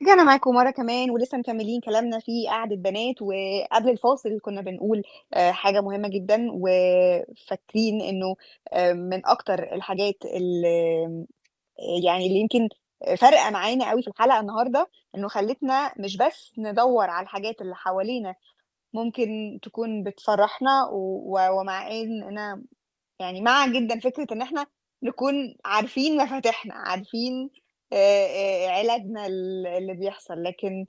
رجعنا معاكم مرة كمان ولسه مكملين كلامنا في قعدة بنات وقبل الفاصل كنا بنقول آه، حاجة مهمة جدا وفاكرين انه آه، من اكتر الحاجات اللي يعني اللي يمكن فارقة معانا قوي في الحلقة النهاردة انه خلتنا مش بس ندور على الحاجات اللي حوالينا ممكن تكون بتفرحنا و- و- ومع ان انا يعني مع جدا فكرة ان احنا نكون عارفين مفاتيحنا عارفين آه، آه، علاجنا ال- اللي بيحصل لكن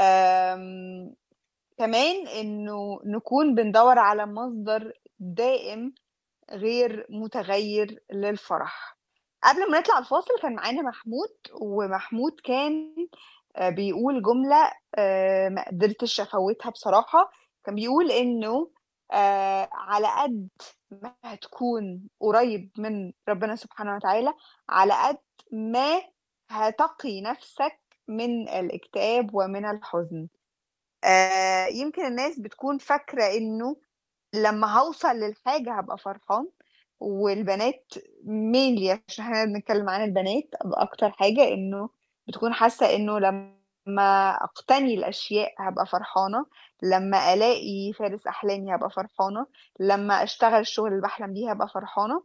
آم، كمان انه نكون بندور على مصدر دائم غير متغير للفرح قبل ما نطلع الفاصل كان معانا محمود ومحمود كان آه، بيقول جملة آه، ما قدرتش افوتها بصراحة كان بيقول انه آه، على قد ما هتكون قريب من ربنا سبحانه وتعالى على قد ما هتقي نفسك من الاكتئاب ومن الحزن آه، يمكن الناس بتكون فاكرة انه لما هوصل للحاجة هبقى فرحان والبنات مينلي عشان احنا بنتكلم عن البنات اكتر حاجة انه بتكون حاسة انه لما اقتني الاشياء هبقى فرحانة لما الاقي فارس احلامي هبقى فرحانة لما اشتغل الشغل اللي بحلم بيه هبقى فرحانة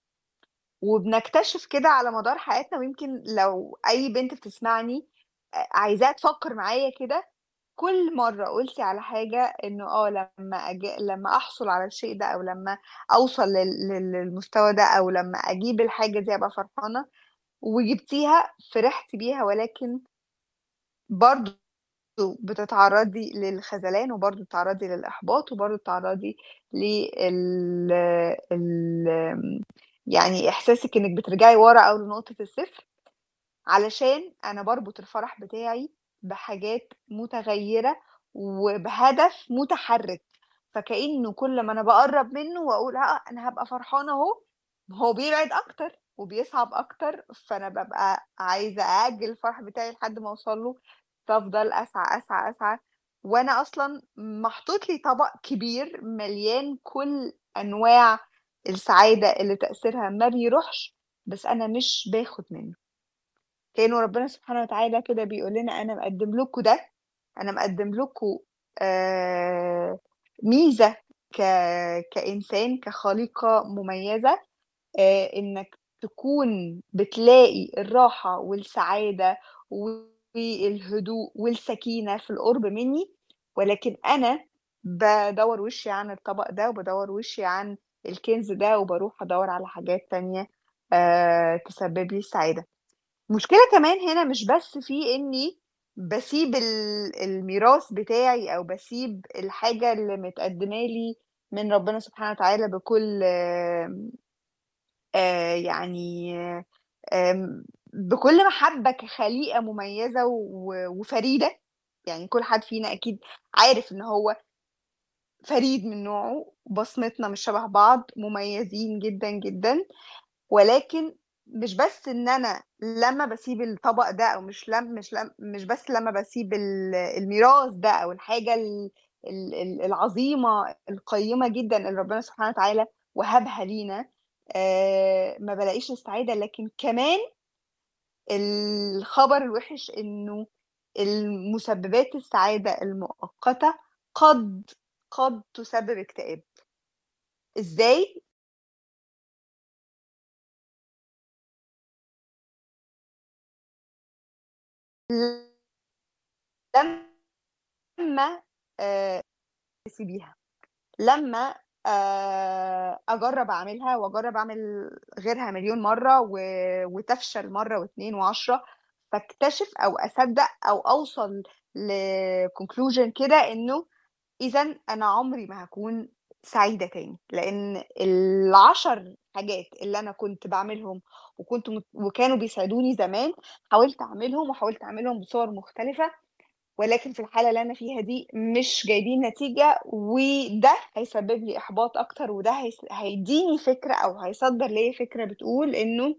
وبنكتشف كده على مدار حياتنا ويمكن لو اي بنت بتسمعني آه، عايزاها تفكر معايا كده كل مرة قلتي على حاجة انه اه لما أج... لما احصل على الشيء ده او لما اوصل لل... لل- للمستوى ده او لما اجيب الحاجة دي ابقى فرحانة وجبتيها فرحتي بيها ولكن برضو بتتعرضي للخذلان وبرضو بتتعرضي للإحباط وبرضو بتتعرضي لل ال... يعني إحساسك إنك بترجعي ورا أو لنقطة الصفر علشان أنا بربط الفرح بتاعي بحاجات متغيرة وبهدف متحرك فكأنه كل ما أنا بقرب منه وأقول ها أنا هبقى فرحانة أهو هو بيبعد أكتر وبيصعب أكتر فأنا ببقى عايزة أأجل الفرح بتاعي لحد ما أوصل له فأفضل أسعى أسعى أسعى وأنا أصلا محطوط لي طبق كبير مليان كل أنواع السعادة اللي تأثيرها ما بيروحش بس أنا مش باخد منه كأنه ربنا سبحانه وتعالى كده بيقول لنا أنا مقدم لكم ده أنا مقدم لكم آه ميزة ك... كإنسان كخليقة مميزة آه إنك تكون بتلاقي الراحة والسعادة والهدوء والسكينة في القرب مني ولكن أنا بدور وشي عن الطبق ده وبدور وشي عن الكنز ده وبروح أدور على حاجات تانية آه تسبب لي السعادة المشكلة كمان هنا مش بس في إني بسيب ال- الميراث بتاعي أو بسيب الحاجة اللي متقدمة لي من ربنا سبحانه وتعالى بكل آم، آه، يعني آم، بكل محبة كخليقة مميزة و- وفريدة يعني كل حد فينا أكيد عارف إن هو فريد من نوعه بصمتنا مش شبه بعض مميزين جدا جدا ولكن مش بس ان انا لما بسيب الطبق ده او مش لم مش لم مش بس لما بسيب ال- الميراث ده او الحاجه ال- ال- ال- العظيمه القيمه جدا اللي ربنا سبحانه وتعالى وهبها لينا آه، ما بلاقيش السعاده لكن كمان الخبر الوحش انه المسببات السعاده المؤقته قد قد تسبب اكتئاب ازاي لما آه، تسيبيها لما آه، اجرب اعملها واجرب اعمل غيرها مليون مره و... وتفشل مره واثنين وعشرة فاكتشف او اصدق او اوصل لكونكلوجن كده انه اذا انا عمري ما هكون سعيده تاني لان العشر حاجات اللي انا كنت بعملهم وكنت مت... وكانوا بيسعدوني زمان حاولت اعملهم وحاولت اعملهم بصور مختلفه ولكن في الحالة اللي أنا فيها دي مش جايبين نتيجة وده هيسبب لي إحباط أكتر وده هيس- هيديني فكرة أو هيصدر لي فكرة بتقول إنه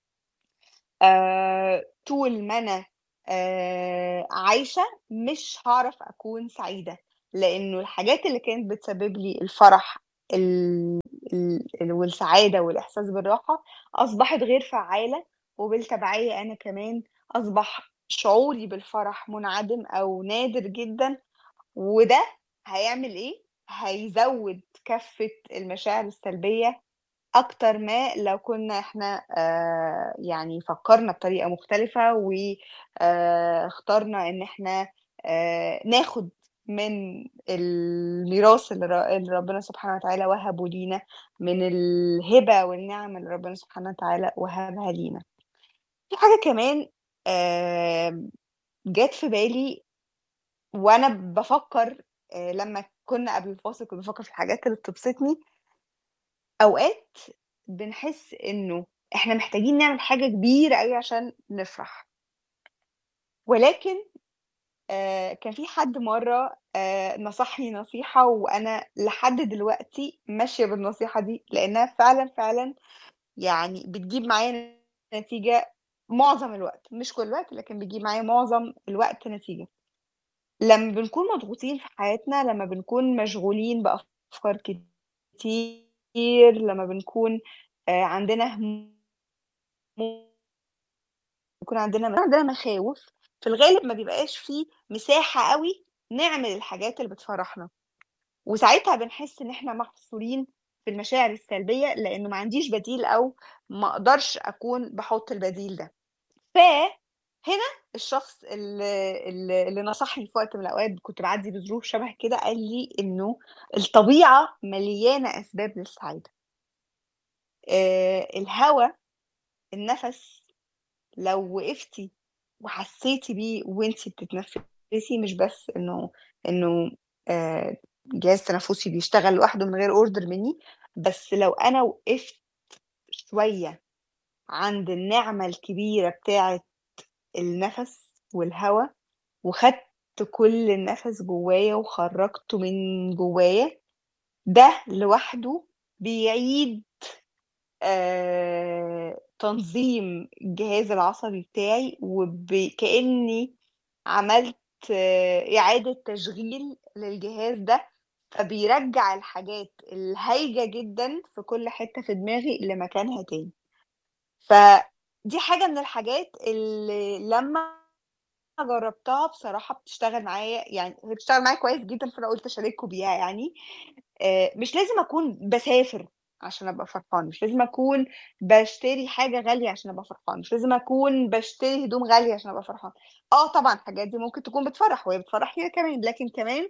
آه طول ما أنا آه عايشة مش هعرف أكون سعيدة لأنه الحاجات اللي كانت بتسبب لي الفرح ال... ال... ال- والسعادة والإحساس بالراحة أصبحت غير فعالة وبالتبعية أنا كمان أصبح شعوري بالفرح منعدم أو نادر جدًا، وده هيعمل إيه، هيزوّد كَفّة المشاعر السلبية أكتر ما لو كنا إحنا آآ يعني فكّرنا بطريقة مختلفة و آآ اخترنا إن إحنا آآ ناخُد من الميراث اللي ر اللي ربنا سبحانه وتعالى وهبه لينا، من الهبة والنِعَم اللي ربنا سبحانه وتعالى وهبها لينا. في حاجة كمان آمم جات في بالي وأنا بافكّر آآ لمّا كنا قبل الفاصل كنت بافكّر في الحاجات اللي بتبسطني أوقات بنحس إنه إحنا محتاجين نعمل حاجة كبيرة أوي عشان نفرح. ولكن آآ كان في حد مرّة آآ نصحني نصيحة وأنا لحد دلوقتي ماشية بالنصيحة دي، لإنها فعلًا، فعلًا يعني بتجيب معايا نتيجة معظم الوقت، مش كل الوقت، لكن بتجيب معايا معظم الوقت نتيجة. لمّا بنكون مضغوطين في حياتنا، لمّا بنكون مشغولين بأفكار كتير، لمّا بنكون آآ عندنا هموم بيكون عندنا عندنا مخاوف، في الغالب ما بيبقاش في مساحة أوي نعمل الحاجات اللي بتفرّحنا، وساعتها بنحس إن إحنا محصورين في المشاعر السلبية، لإنه ما عنديش بديل أو ما أقدرش أكون باحُط البديل ده. فهنا الشخص ال ال اللي نصحني في وقت من الأوقات كنت باعدّي بظروف شبه كده، قال لي إنه الطبيعة مليانة أسباب للسعادة. آآ الهوا، النَفَس، لو وقفتِ وحسّيتِ بيه وأنتِ بتتنفّسي مش بس إنه إنه آآ جهاز تنفُّسي بيشتغل لوحده من غير order منّي، بس لو أنا وقفت شوية عند النعمة الكبيرة بتاعة النَفَس والهوا وخدت كل النَفَس جوّايا وخرّجته من جوّايا، ده لوحده بيعيد آآ تنظيم الجهاز العصبي بتاعي وب كإنّي عملت إعادة تشغيل للجهاز ده، فبيرجّع الحاجات الهايجة جدًا في كل حتّة في دماغي لمكانها تاني. فدي حاجة من الحاجات اللي لمّا جرّبتها بصراحة بتشتغل معايا، يعني هي بتشتغل معايا كويس جدًا، فأنا قُلت أشارككم بيها يعني. آآ مش لازم أكون باسافر عشان أبقى فرحانة، مش لازم أكون باشتري حاجة غالية عشان أبقى فرحانة، مش لازم أكون باشتري هدوم غالية عشان أبقى فرحانة. آه طبعًا الحاجات دي ممكن تكون بتفرّح وهي بتفرّحني أنا كمان، لكن كمان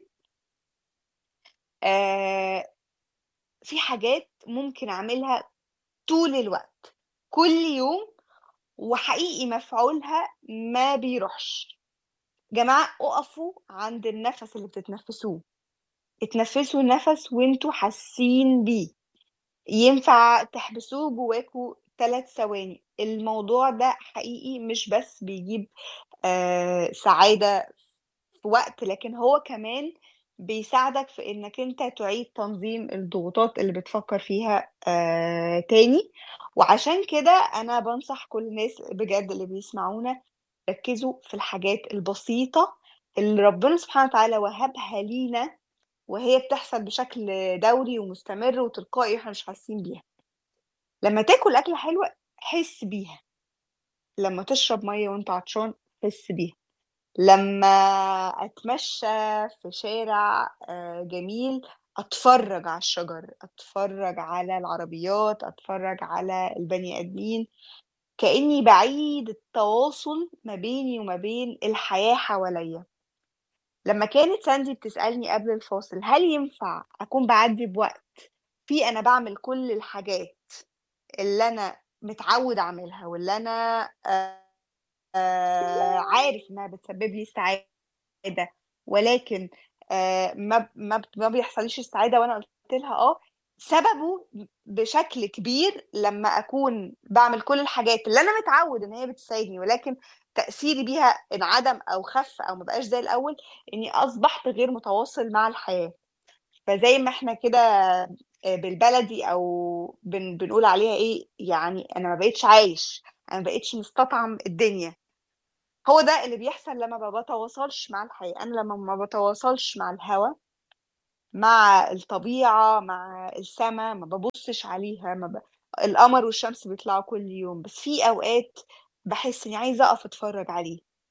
آآ في حاجات ممكن أعملها طول الوقت، كل يوم وحقيقي مفعولها ما بيروحش. جماعة أُقفوا عند النَفَس اللي بتتنفّسوه، اتنفّسوا نَفَس وأنتم حاسين بيه، ينفع تحبسوه جوّاكم 3 ثواني، الموضوع ده حقيقي مش بس بيجيب آآ سعادة في وقت، لكن هو كمان بيساعدك في إنّك أنت تعيد تنظيم الضغوطات اللي بتفكّر فيها آآ تاني، وعشان كده أنا بانصح كل الناس بجد اللي بيسمعونا، ركّزوا في الحاجات البسيطة اللي ربنا سبحانه وتعالى وهبها لينا وهي بتحصل بشكل دوري ومستمر وتلقائي وإحنا مش حاسين بيها. لمّا تاكل أكلة حلوة، حِس بيها. لمّا تشرب مَيّة وأنت عطشان، حِس بيها. لمّا أتمشّى في شارع آآ جميل، أتفرّج على الشجر، أتفرّج على العربيات، أتفرّج على البني آدمين، كإنّي باعيد التواصل ما بيني وما بين الحياة حواليّا. لمّا كانت ساندي بتسألني قبل الفاصل، هل ينفع أكون باعدّي بوقت فيه أنا باعمل كل الحاجات اللي أنا متعوّد أعملها واللي أنا آآ عارف إنّها بتسبب لي السعادة، ولكن آآ ما ب ما ب ما بيحصليش السعادة وأنا قُلت لها آه، سببه ب بشكل كبير لمّا أكون باعمل كل الحاجات اللي أنا متعوّد إن هي بتساعدني، ولكن تأثيري بيها انعدم أو خَف أو ما بقاش زي الأول، إنّي أصبحت غير متواصل مع الحياة. فزي ما إحنا كده آآ بالبلدي أو بن بنقول عليها إيه، يعني أنا ما بقيتش عايش، أنا ما بقيتش مستطعم الدنيا. هو ده اللي بيحصل لمّا ما باتواصلش مع الحياة، أنا لمّا ما باتواصلش مع الهوا، مع الطبيعة، مع السما، ما بابُصّش عليها، ما ب القمر والشمس بيطلعوا كل يوم، بس في أوقات باحس إنّي عايزة أقف أتفرّج عليه.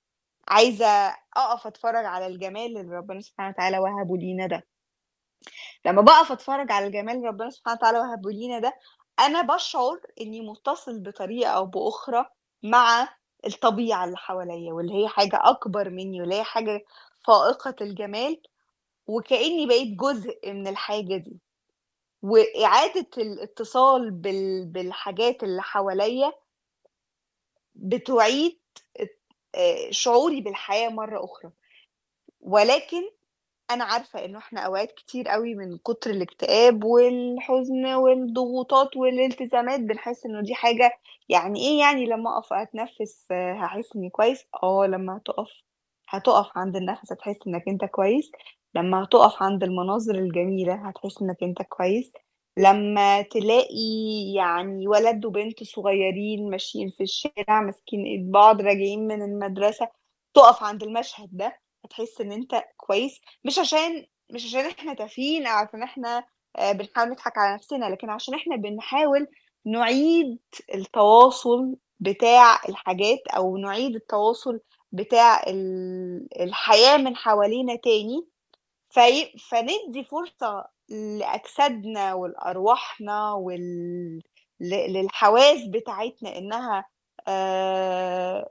عايزة أقف أتفرّج على الجمال اللي ربنا سبحانه وتعالى وهبه لينا ده. لمّا باقف أتفرّج على الجمال اللي ربنا سبحانه وتعالى وهبه لينا ده، أنا باشعُر إنّي مُتصل بطريقة أو بأخرى مع الطبيعة اللي حواليّا، واللي هي حاجة أكبر منّي، واللي هي حاجة فائقة الجمال، وكإنّي بقيت جزء من الحاجة دي. وإعادة الاتصال بال بالحاجات اللي حواليّا بتُعيد ات آآ شعوري بالحياة مرّة أخرى. ولكن أنا عارفة إنه إحنا أوقات كتير أوي من كتر الاكتئاب والحزن والضغوطات والالتزامات بنحس إنه دي حاجة يعني إيه يعني لمّا أقف أتنفّس هاحس إنّي كويس؟ آه لمّا هتُقف هتُقف عند النَفَس هتحس إنّك أنت كويس، لمّا هتُقف عند المناظر الجميلة هتحس إنّك أنت كويس، لمّا تلاقي يعني ولد وبنت صغيّرين ماشيين في الشارع ماسكين إيد بعض راجعين من المدرسة، تُقف عند المشهد ده هتحس إن أنت كويس، مش عشان مش عشان إحنا تافهين أو عشان إحنا آآ بنحاول نضحك على نَفْسنا، لكن عشان إحنا بنحاول نُعيد التواصل بتاع الحاجات أو نُعيد التواصل بتاع ال الحياة من حوالينا تاني، في فندّي فرصة لأجسادنا ولأرواحنا وال ل للحواس بتاعتنا إنّها آآ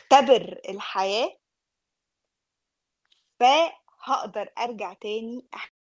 تختبر الحياة فهاقدر أرجع تاني أح